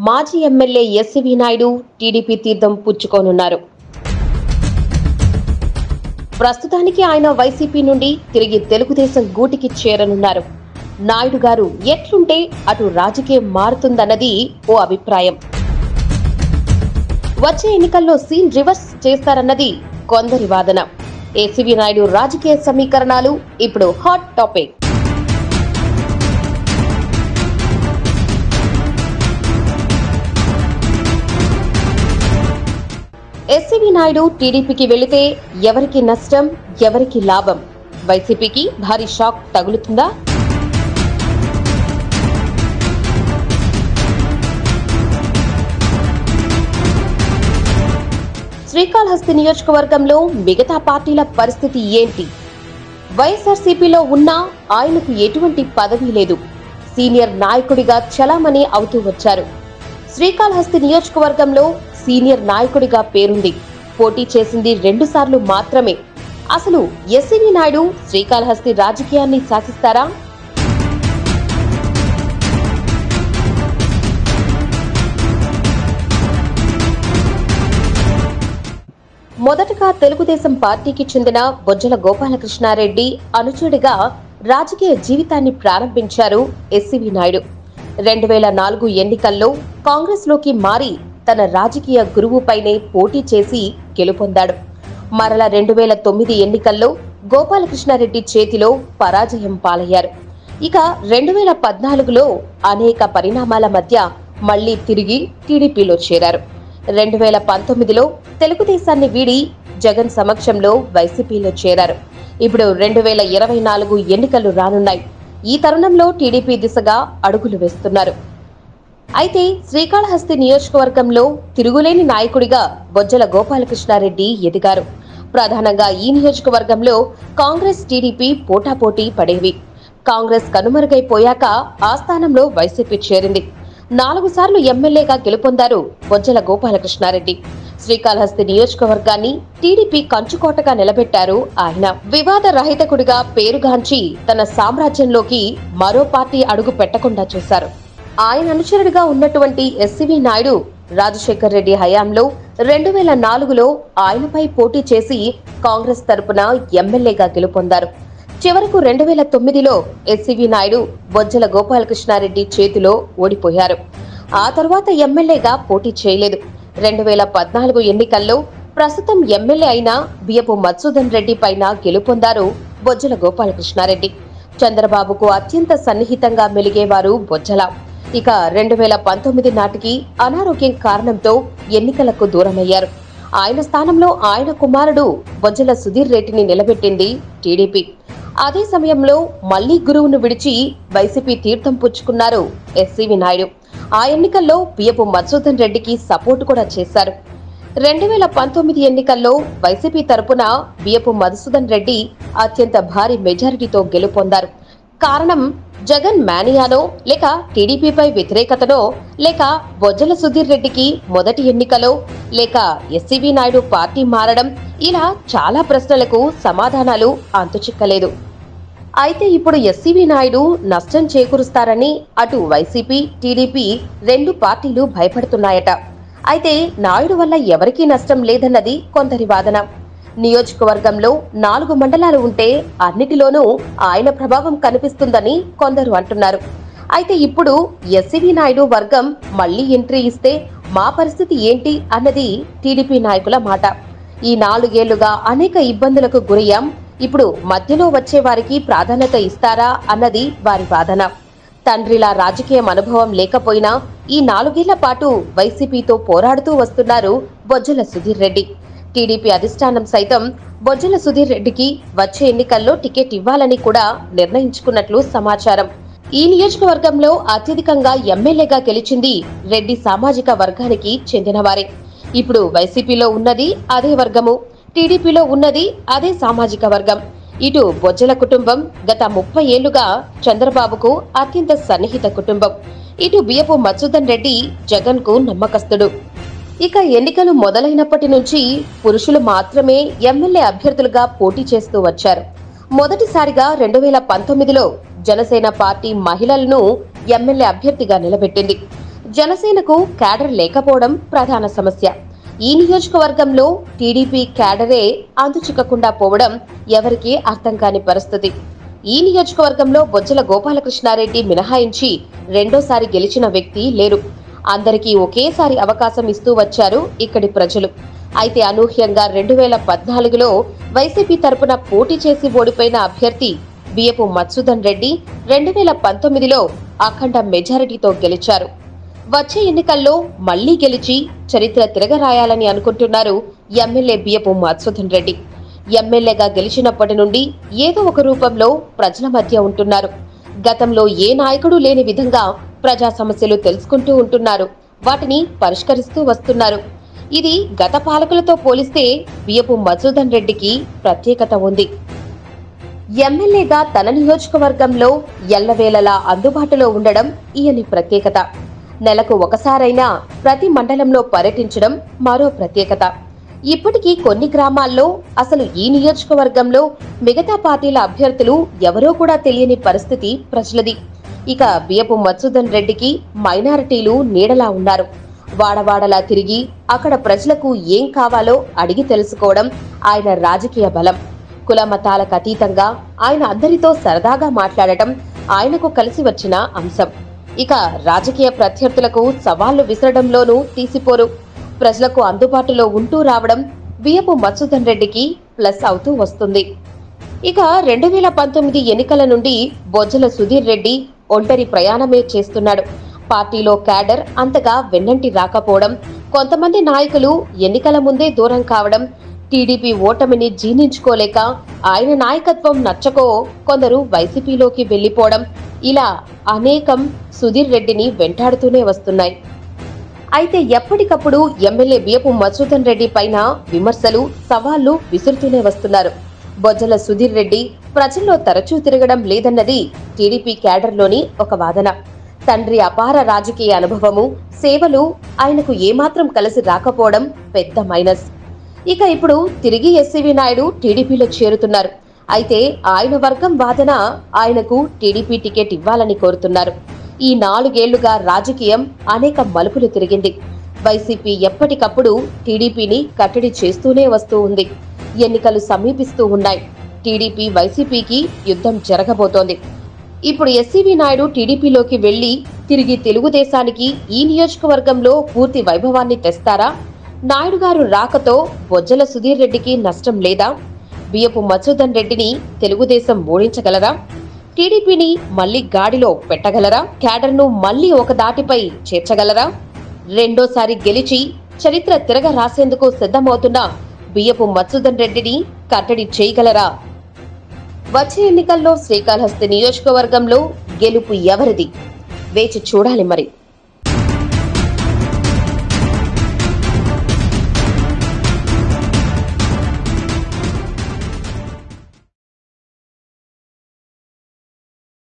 మాజీ MLA SCV Naidu TDP తీర్థం పుచ్చుకోనున్నారు ప్రస్తుతానికి ఆయన వైసీపీ నుండి తిరిగి తెలుగుదేశం గూటికి చేరనున్నారు నాయుడు గారు ఎట్లుంటే అటు రాజకీయం మారుతుందన్నది ఓ అభిప్రాయం వచ్చే ఎన్నికల్లో సీన్ రివర్స్ చేస్తారన్నది కొందరి వాదన ఏసీవీ నాయుడు రాజకీయ సమీకరణాలు ఇప్పుడు హాట్ టాపిక్ ఎస్సీవీ నాయుడు టీడీపీకి వెళితే ఎవరికి నష్టం ఎవరికి లాభం వైసీపీకి భారీ షాక్ తగులుతుందా శ్రీకాళహస్తి నియోజకవర్గంలో మిగతా పార్టీల పరిస్థితి ఏంటి వైఎస్ఆర్సీపీలో ఉన్నా ఆయనకు ఎటువంటి పదవి లేదు సీనియర్ నాయకుడిగా చలామణి అవుతూ వచ్చారు శ్రీకాళహస్తి నియోజకవర్గంలో సీనియర్ నాయకుడిగా పేరుంది పోటీ చేసింది రెండుసార్లు మాత్రమే అసలు ఎస్సీవీ నాయుడు శ్రీకాళహస్తి రాజకీయాన్ని శాసిస్తారా మొదటగా తెలుగుదేశం పార్టీకి చెందిన బొజ్జల గోపాలకృష్ణారెడ్డి అనుచరుడిగా రాజకీయ జీవితాన్ని ప్రారంభించారు ఎస్సీవీ నాయుడు రెండు వేల నాలుగు ఎన్నికల్లో కాంగ్రెస్లోకి మారి తన రాజకీయ గురువుపైనే పోటీ చేసి గెలుపొందాడు మరల రెండు వేల తొమ్మిది ఎన్నికల్లో గోపాలకృష్ణారెడ్డి చేతిలో పరాజయం పాలయ్యారు ఇక రెండు వేల పద్నాలుగులో అనేక పరిణామాల మధ్య మళ్లీ తిరిగి టీడీపీలో చేరారు రెండు వేల పంతొమ్మిదిలో తెలుగుదేశాన్ని వీడి జగన్ సమక్షంలో వైసీపీలో చేరారు ఇప్పుడు రెండు వేల ఇరవై నాలుగు ఎన్నికలు రానున్నాయి ఈ తరుణంలో టీడీపీ దిశగా అడుగులు వేస్తున్నారు అయితే శ్రీకాళహస్తి నియోజకవర్గంలో తిరుగులేని నాయకుడిగా బొజ్జల గోపాలకృష్ణారెడ్డి ఎదిగారు ప్రధానంగా ఈ నియోజకవర్గంలో కాంగ్రెస్ టీడీపీ పోటాపోటీ పడేవి కాంగ్రెస్ కనుమరుగైపోయాక ఆ స్థానంలో వైసీపీ చేరింది నాలుగు సార్లు ఎమ్మెల్యేగా గెలుపొందారు బొజ్జల గోపాలకృష్ణారెడ్డి శ్రీకాళహస్తి నియోజకవర్గాన్ని టీడీపీ కంచుకోటగా నిలబెట్టారు ఆయన వివాద రహితకుడిగా పేరుగాంచి తన సామ్రాజ్యంలోకి మరో పార్టీ అడుగు పెట్టకుండా చేశారు ఆయన అనుచరుడిగా ఉన్నటువంటి ఎస్సివి నాయుడు రాజశేఖర్ రెడ్డి హయాంలో రెండు వేల నాలుగులో ఆయనపై పోటీ చేసి కాంగ్రెస్ తరపున ఎమ్మెల్యేగా గెలుపొందారు చివరకు రెండు వేల తొమ్మిదిలో ఎస్సివి నాయుడు బొజ్జల గోపాలకృష్ణారెడ్డి చేతిలో ఓడిపోయారు ఆ తర్వాత ఎమ్మెల్యేగా పోటీ చేయలేదు రెండు వేల పద్నాలుగు ఎన్నికల్లో ప్రస్తుతం ఎమ్మెల్యే అయిన బియ్యపు మత్సూదన్ రెడ్డి పైన గెలుపొందారు బొజ్జల గోపాలకృష్ణారెడ్డి చంద్రబాబుకు అత్యంత సన్నిహితంగా మెలిగేవారు బొజ్జల ఇక రెండు వేల పంతొమ్మిది నాటికి అనారోగ్యం కారణంతో ఎన్నికలకు దూరమయ్యారు ఆయన స్థానంలో ఆయన కుమారుడు బొజ్జల సుధీర్ రెడ్డిని నిలబెట్టింది టీడీపీ అదే సమయంలో మళ్లీ గురువును విడిచి వైసీపీ తీర్థం పుచ్చుకున్నారు ఎస్సీవి నాయుడు ఆ ఎన్నికల్లో బియ్యపు మధుసూదన్ రెడ్డికి సపోర్టు కూడా చేశారు రెండు వేల పంతొమ్మిది ఎన్నికల్లో వైసీపీ తరపున బియ్యపు మధుసూదన్ రెడ్డి అత్యంత భారీ మెజారిటీతో గెలుపొందారు కారణం జగన్ మేనియానో లేక టీడీపీపై వ్యతిరేకతనో లేక బొజ్జల సుధీర్ రెడ్డికి మొదటి ఎన్నికలో లేక ఎస్సీవీ నాయుడు పార్టీ మారడం ఇలా చాలా ప్రశ్నలకు సమాధానాలు అంతుచిక్కలేదు అయితే ఇప్పుడు ఎస్సీవీ నాయుడు నష్టం చేకూరుస్తారని అటు వైసీపీ టీడీపీ రెండు పార్టీలు భయపడుతున్నాయట అయితే నాయుడు వల్ల ఎవరికీ నష్టం లేదన్నది కొందరి వాదన నియోజకవర్గంలో నాలుగు మండలాలు ఉంటే అన్నిటిలోనూ ఆయన ప్రభావం కనిపిస్తుందని కొందరు అంటున్నారు అయితే ఇప్పుడు ఎస్సీవీ నాయుడు వర్గం మళ్లీ ఎంట్రీ ఇస్తే మా పరిస్థితి ఏంటి అన్నది టీడీపీ నాయకుల మాట ఈ నాలుగేళ్లుగా అనేక ఇబ్బందులకు గురయ్యాం ఇప్పుడు మధ్యలో వచ్చే వారికి ప్రాధాన్యత ఇస్తారా అన్నది వారి వాదన తండ్రిలా రాజకీయం అనుభవం లేకపోయినా ఈ నాలుగేళ్ల పాటు వైసీపీతో పోరాడుతూ వస్తున్నారు బొజ్జల సుధీర్ రెడ్డి టీడీపీ అధిష్టానం సైతం బొజ్జల సుధీర్ రెడ్డికి వచ్చే ఎన్నికల్లో టికెట్ ఇవ్వాలని కూడా నిర్ణయించుకున్నట్లు సమాచారం ఈ నియోజకవర్గంలో అత్యధికంగా ఎమ్మెల్యేగా గెలిచింది రెడ్డి సామాజిక వర్గానికి చెందినవారే ఇప్పుడు వైసీపీలో ఉన్నది అదే వర్గము టీడీపీలో ఉన్నది అదే సామాజిక వర్గం ఇటు బొజ్జల కుటుంబం గత ముప్పై ఏళ్లుగా చంద్రబాబుకు అత్యంత సన్నిహిత కుటుంబం ఇటు బియ్యపు మత్సుదన్ రెడ్డి జగన్ కు నమ్మకస్తుడు ఇక ఎన్నికలు మొదలైనప్పటి నుంచి పురుషులు మాత్రమే ఎమ్మెల్యే అభ్యర్థులుగా పోటీ చేస్తూ వచ్చారు మొదటిసారిగా రెండు వేల పంతొమ్మిదిలో జనసేన పార్టీ మహిళలను ఎమ్మెల్యే అభ్యర్థిగా నిలబెట్టింది జనసేనకు క్యాడర్ లేకపోవడం ప్రధాన సమస్య ఈ నియోజకవర్గంలో టీడీపీ క్యాడరే అందుచిక్కకుండా పోవడం ఎవరికీ అర్థం కాని పరిస్థితి ఈ నియోజకవర్గంలో బొజ్జల గోపాలకృష్ణారెడ్డి మినహాయించి రెండోసారి గెలిచిన వ్యక్తి లేరు అందరికీ ఒకేసారి అవకాశం ఇస్తూ వచ్చారు ఇక్కడి ప్రజలు అయితే అనూహ్యంగా రెండు వేల పద్నాలుగులో వైసీపీ తరపున పోటీ చేసి ఓడిపోయిన అభ్యర్థి బియ్యపు మత్సుదన్ రెడ్డి రెండు వేల పంతొమ్మిదిలో అఖండ మెజారిటీతో గెలిచారు వచ్చే ఎన్నికల్లో మళ్లీ గెలిచి చరిత్ర తిరగరాయాలని అనుకుంటున్నారు ఎమ్మెల్యే బియ్యపు మత్సుదన్ రెడ్డి ఎమ్మెల్యేగా గెలిచినప్పటి నుండి ఏదో ఒక రూపంలో ప్రజల మధ్య ఉంటున్నారు గతంలో ఏ నాయకుడు లేని విధంగా ప్రజా సమస్యలు తెలుసుకుంటూ ఉంటున్నారు వాటిని పరిష్కరిస్తూ వస్తున్నారు ఇది గత పాలకులతో పోలిస్తే బియ్యపు మధుసూదన్ రెడ్డికి ప్రత్యేకత ఉంది ఎమ్మెల్యేగా తన నియోజకవర్గంలో ఎల్లవేళలా అందుబాటులో ఉండడం ఈయని ప్రత్యేకత నెలకు ఒకసారైనా ప్రతి మండలంలో పర్యటించడం మరో ప్రత్యేకత ఇప్పటికీ కొన్ని గ్రామాల్లో అసలు ఈ నియోజకవర్గంలో మిగతా పార్టీల అభ్యర్థులు ఎవరో కూడా తెలియని పరిస్థితి ప్రజలది ఇక బియ్యపు మత్సుదన్ రెడ్డికి మైనారిటీలు నీడలా ఉన్నారు వాడవాడలా తిరిగి అక్కడ ప్రజలకు ఏం కావాలో అడిగి తెలుసుకోవడం ఆయన రాజకీయ బలం కుల మతాలకు అతీతంగా ఆయన అందరితో సరదాగా మాట్లాడటం ఆయనకు కలిసి వచ్చిన అంశం ఇక రాజకీయ ప్రత్యర్థులకు సవాళ్లు విసరడంలోనూ తీసిపోరు ప్రజలకు అందుబాటులో ఉంటూ రావడం బియ్యపు మత్సుదన్ రెడ్డికి ప్లస్ అవుతూ వస్తుంది ఇక రెండు వేల పంతొమ్మిది ఎన్నికల నుండి బొజ్జల సుధీర్ రెడ్డి ఒంటరి ప్రయాణమే చేస్తున్నాడు పార్టీలో క్యాడర్ అంతగా వెన్నంటి రాకపోవడం కొంతమంది నాయకులు ఎన్నికల ముందే దూరం కావడం టీడీపీ ఓటమిని జీర్ణించుకోలేక ఆయన నాయకత్వం నచ్చకో కొందరు వైసీపీలోకి వెళ్లిపోవడం ఇలా అనేకం సుధీర్ రెడ్డిని వెంటాడుతూనే వస్తున్నాయి అయితే ఎప్పటికప్పుడు ఎమ్మెల్యే బియ్యపు మధుసూదన్ రెడ్డి పైన విమర్శలు సవాళ్లు విసురుతూనే వస్తున్నారు బొజ్జల సుధీర్ రెడ్డి ప్రజల్లో తరచూ తిరగడం లేదన్నది టీడీపీ క్యాడర్లోని ఒక వాదన తండ్రి అపార రాజకీయ అనుభవము సేవలు ఆయనకు ఏమాత్రం కలిసి రాకపోవడం పెద్ద మైనస్ ఇక ఇప్పుడు తిరిగి ఎస్సీవి నాయుడు టీడీపీలో చేరుతున్నారు అయితే ఆయన వర్గం వాదన ఆయనకు టీడీపీ టికెట్ ఇవ్వాలని కోరుతున్నారు ఈ నాలుగేళ్లుగా రాజకీయం అనేక మలుపులు తిరిగింది వైసీపీ ఎప్పటికప్పుడు టీడీపీని కట్టడి చేస్తూనే వస్తూ ఉంది ఎన్నికలు సమీపిస్తూ ఉన్నాయి టీడీపీ వైసీపీకి యుద్ధం జరగబోతోంది ఇప్పుడు ఎస్సీవి నాయుడు టీడీపీలోకి వెళ్లి తిరిగి తెలుగుదేశానికి ఈ నియోజకవర్గంలో పూర్తి వైభవాన్ని తెస్తారా నాయుడు గారు రాకతో బొజ్జల సుధీర్ రెడ్డికి నష్టం లేదా బియ్యపు మధుసూదన్ రెడ్డిని తెలుగుదేశం ఓడించగలరా టీడీపీని మళ్లీ గాడిలో పెట్టగలరా క్యాడర్ను మళ్లీ ఒక దాటిపై చేర్చగలరా రెండోసారి గెలిచి చరిత్ర తిరగ రాసేందుకు సిద్ధమవుతున్న బియ్యపు మధుసూదన్ రెడ్డిని కట్టడి చేయగలరా వచ్చే ఎన్నికల్లో శ్రీకాళహస్తి నియోజకవర్గంలో గెలుపు ఎవరిది వేచి చూడాలి మరి